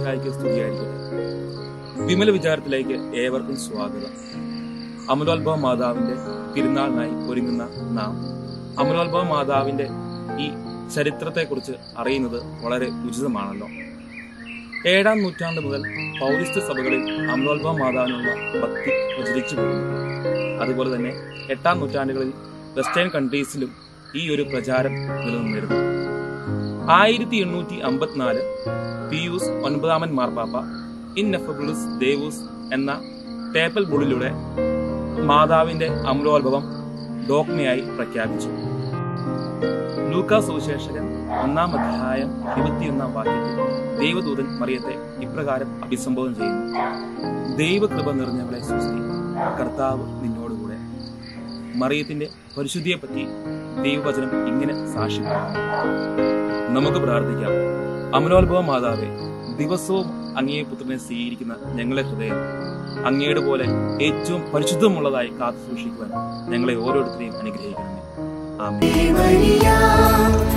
മിശിഹായിക്ക് സ്തുതിയായിരിക്കട്ടെ വിമല വിചാരത്തിലേക്ക് ഏവർക്കും സ്വാഗതം അമലോത്ഭവ മാതാവിന്റെ തിരുനാളിനായി ഒരുങ്ങുന്ന നാം അമലോത്ഭവ മാതാവിന്റെ ഈ ചരിത്രത്തെക്കുറിച്ച് അറിയുന്നത് വളരെ ഉചിതമാണല്ലോ ഏഴാം നൂറ്റാണ്ട് മുതൽ പൗരിസ്റ്റ് സഭകളിൽ അമലോത്ഭവ മാതാവിനുള്ള ഭക്തി പ്രചരിച്ചു പോകുന്നു അതുപോലെ തന്നെ എട്ടാം നൂറ്റാണ്ടുകളിൽ വെസ്റ്റേൺ കൺട്രീസിലും ഈ ഒരു പ്രചാരം നിലനിന്നിരുന്നു ആയിരത്തി എണ്ണൂറ്റി അമ്പത്തിനാല് പിയൂസ് ഒൻപതാമൻ മാർപ്പാപ്പ ഇൻഎഫബിളിസ് ദേവൂസ് എന്ന ടേപ്പൽ ബുള്ളിലൂടെ മാതാവിന്റെ അമലോത്ഭവം ഡോക്മയായി പ്രഖ്യാപിച്ചു ലൂക്കാ സുവിശേഷകൻ ഒന്നാം അധ്യായം ഇരുപത്തിയൊന്നാം വാക്യത്തിൽ ദൈവദൂതൻ മറിയത്തെ ഇപ്രകാരം അഭിസംബോധന ചെയ്യുന്നു ദൈവകൃപ നിറഞ്ഞവളെ സൃഷ്ടി കർത്താവ് നിന്നോടുകൂടെ മറിയത്തിന്റെ പരിശുദ്ധിയെപ്പറ്റി ദൈവവചനം ഇങ്ങനെ സാക്ഷ്യപ്പെടുന്നു നമുക്ക് പ്രാർത്ഥിക്കാം അമലോത്ഭവ മാതാവെ ദിവസവും അങ്ങേ പുത്രനെ സ്വീകരിക്കുന്ന ഞങ്ങളെ ഹൃദയം അങ്ങയുടെ പോലെ ഏറ്റവും പരിശുദ്ധമുള്ളതായി കാത്തു സൂക്ഷിക്കുവാൻ ഞങ്ങളെ ഓരോരുത്തരെയും അനുഗ്രഹിക്കണമേ ആമേൻ Maria,